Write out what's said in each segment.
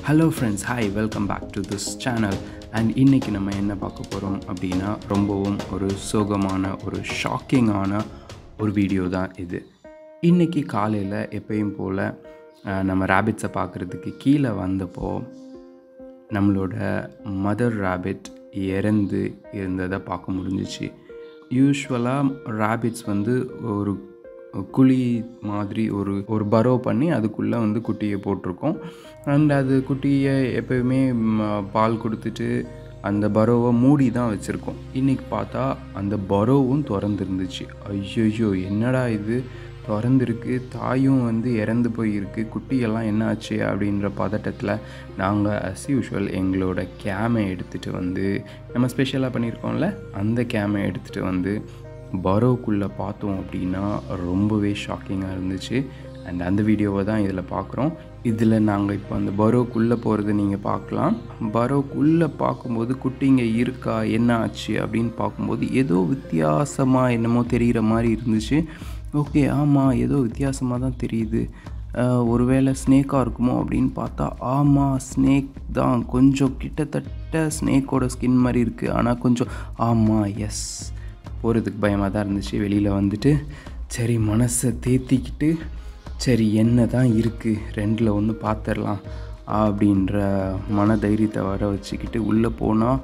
hello friends hi welcome back to this channel and இன்றைக்கி நம்ம என்ன பார்க்க போகிறோம் அப்படின்னா ரொம்பவும் ஒரு சோகமான ஒரு ஷாக்கிங்கான ஒரு வீடியோ தான் இது இன்றைக்கி காலையில் எப்பயும் போல் அஹ், நம்ம ரேபிட்ஸை பார்க்குறதுக்கு கீழே வந்தப்போ நம்மளோட மதர் ரேபிட் இறந்து இருந்ததை பார்க்க முடிஞ்சிச்சு யூஸ்வலாக ரேபிட்ஸ் வந்து ஒரு குழி மாதிரி ஒரு ஒரு பரோ பண்ணி அதுக்குள்ளே வந்து குட்டியை போட்டிருக்கோம் அண்ட் அது குட்டியை எப்பயுமே ம், பால் கொடுத்துட்டு அந்த பரோவை மூடி தான் வச்சுருக்கோம் இன்றைக்கி பார்த்தா அந்த பரோவும் திறந்துருந்துச்சு ஐயோ என்னடா இது திறந்துருக்கு தாயும் வந்து இறந்து போயிருக்கு குட்டியெல்லாம் என்ன ஆச்சு அப்படின்ற பதட்டத்தில் நாங்கள் அஸ் யூஷுவல் எங்களோட கேமை எடுத்துகிட்டு வந்து நம்ம ஸ்பெஷலாக பண்ணியிருக்கோம்ல அந்த கேமை எடுத்துகிட்டு வந்து பரோக்குள்ளே பார்த்தோம் அப்படின்னா ரொம்பவே ஷாக்கிங்காக இருந்துச்சு அண்ட் அந்த வீடியோவை தான் இதில் பார்க்குறோம் இதில் நாங்கள் இப்போ அந்த பரோக்குள்ளே போகிறத நீங்கள் பார்க்கலாம் பரோக்குள்ளே பார்க்கும்போது குட்டிங்க இருக்கா என்ன ஆச்சு அப்படின்னு பார்க்கும்போது ஏதோ வித்தியாசமாக என்னமோ தெரிகிற மாதிரி இருந்துச்சு ஓகே ஆமாம் ஏதோ வித்தியாசமாக தான் தெரியுது அஹ், ஒருவேளை ஸ்னேக்காக இருக்குமோ அப்படின்னு பார்த்தா ஆமாம் ஸ்னேக் தான் கொஞ்சம் கிட்டத்தட்ட ஸ்னேக்கோட ஸ்கின் மாதிரி இருக்குது ஆனால் கொஞ்சம் ஆமாம் எஸ் போகிறதுக்கு பயமாக தான் இருந்துச்சு வெளியில் வந்துட்டு சரி மனசை தேத்திக்கிட்டு சரி என்ன தான் இருக்குது ரெண்டில் ஒன்று பார்த்துடலாம் அப்படின்ற மன தைரியத்தை வர வச்சுக்கிட்டு உள்ளே போனால்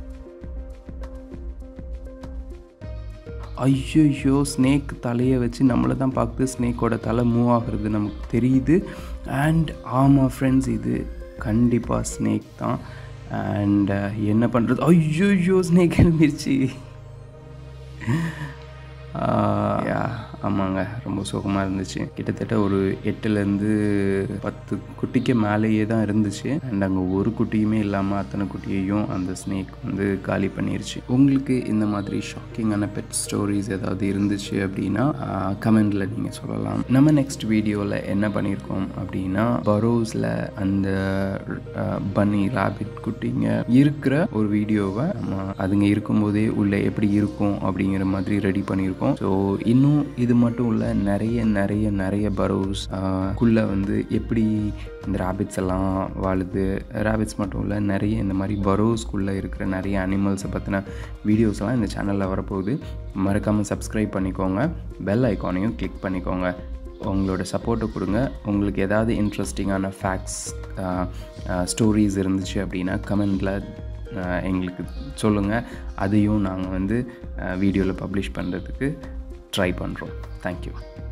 ஐயோ ஸ்னேக் தலையை வச்சு நம்மளை தான் பார்க்குது ஸ்னேக்கோட தலை மூவ் ஆகுறது நமக்கு தெரியுது அண்ட் ஆமாம் ஃப்ரெண்ட்ஸ் இது கண்டிப்பாக ஸ்னேக் தான் அண்ட் என்ன பண்ணுறது ஐயோ ஸ்னேக் எழுந்திருச்சு யா ஆமாங்க ரொம்ப சுகமாக இருந்துச்சு கிட்டத்தட்ட ஒரு எட்டுலேருந்து பத்து குட்டிக்கு மேலேயே தான் இருந்துச்சு அண்ட் அங்கே ஒரு குட்டியுமே இல்லாமல் அத்தனை குட்டியையும் அந்த ஸ்னேக் வந்து காலி பண்ணிருச்சு உங்களுக்கு இந்த மாதிரி ஷாக்கிங்கான பெட் ஸ்டோரிஸ் ஏதாவது இருந்துச்சு அப்படின்னா கமெண்டில் நீங்கள் சொல்லலாம் நம்ம நெக்ஸ்ட் வீடியோவில் என்ன பண்ணியிருக்கோம் அப்படின்னா பரோஸில் அந்த பன்னி ராபிட் குட்டிங்க இருக்கிற ஒரு வீடியோவை நம்ம அதுங்க இருக்கும்போதே உள்ள எப்படி இருக்கும் அப்படிங்கிற மாதிரி ரெடி பண்ணியிருக்கோம் ஸோ இன்னும் இது மட்டும் இல்லை நிறைய நிறைய நிறைய பரோஸ் குள்ளே வந்து எப்படி இந்த ரேபிட்ஸ் எல்லாம் வாழுது ரேபிட்ஸ் மட்டும் இல்லை நிறைய இந்த மாதிரி பரோஸ்குள்ளே இருக்கிற நிறைய அனிமல்ஸை பற்றின வீடியோஸ் எல்லாம் இந்த சேனலில் வரப்போகுது மறக்காமல் சப்ஸ்கிரைப் பண்ணிக்கோங்க பெல் ஐக்கானையும் கிளிக் பண்ணிக்கோங்க உங்களோட சப்போர்ட்டை கொடுங்க உங்களுக்கு ஏதாவது இன்ட்ரெஸ்டிங்கான ஃபேக்ட்ஸ் ஸ்டோரிஸ் இருந்துச்சு அப்படின்னா கமெண்டில் எங்களுக்கு சொல்லுங்கள் அதையும் நாங்கள் வந்து வீடியோவில் பப்ளிஷ் பண்ணுறதுக்கு ட்ரை பண்ணுறோம் தேங்க்யூ